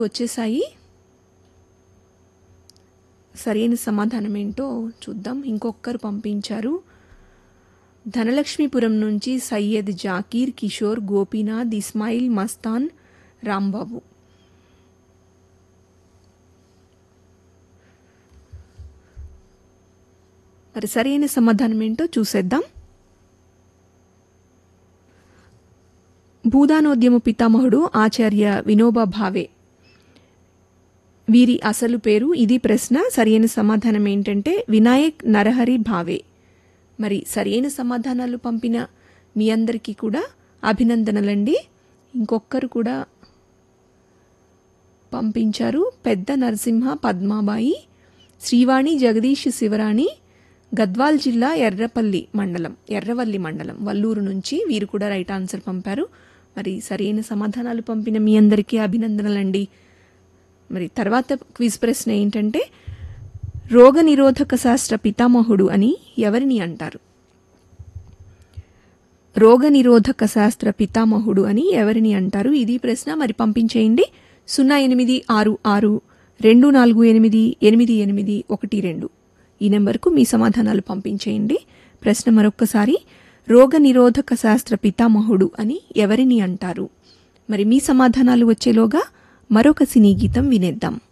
వచ్చేసాయి సరైన సమాధానం ఏంటో చూద్దాం ఇంకొకరు పంపించారు ధనలక్ష్మీపురం నుంచి సయ్యద్ జాకీర్ కిషోర్ గోపీనాథ్ ఇస్మాయిల్ మస్తాన్ రాంబాబు మరి సరైన సమాధానం ఏంటో చూసేద్దాం భూదానోద్యమ పితామహుడు ఆచార్య వినోబా భావే వీరి అసలు పేరు ఇది ప్రశ్న సరైన సమాధానం ఏంటంటే వినాయక్ నరహరి భావే మరి సరైన సమాధానాలు పంపిన మీ అందరికీ కూడా అభినందనలండి ఇంకొకరు కూడా పంపించారు పెద్ద నరసింహ పద్మాబాయి శ్రీవాణి జగదీష్ శివరాణి గద్వాల్ జిల్లా ఎర్రపల్లి మండలం ఎర్రవల్లి మండలం వల్లూరు నుంచి వీరు కూడా రైట్ ఆన్సర్ పంపారు మరి సరైన సమాధానాలు పంపిన మీ అందరికీ అభినందనలండి మరి తర్వాత క్విజ్ ప్రశ్న ఏంటంటే రోగ నిరోధక శాస్త్ర పితామహుడు అని ఎవరిని అంటారు రోగ నిరోధక శాస్త్ర పితామహుడు అని ఎవరిని అంటారు ఇది ప్రశ్న మరి పంపించేయండి సున్నా ఎనిమిది ఆరు ఆరు రెండు నాలుగు ఎనిమిది ఎనిమిది ఎనిమిది ఒకటి రెండు ఈ నెంబర్కు మీ సమాధానాలు పంపించేయండి ప్రశ్న మరొక్కసారి రోగ నిరోధక శాస్త్ర పితామహుడు అని ఎవరిని అంటారు మరి మీ సమాధానాలు వచ్చేలోగా మరొక సినీ గీతం వినేద్దాం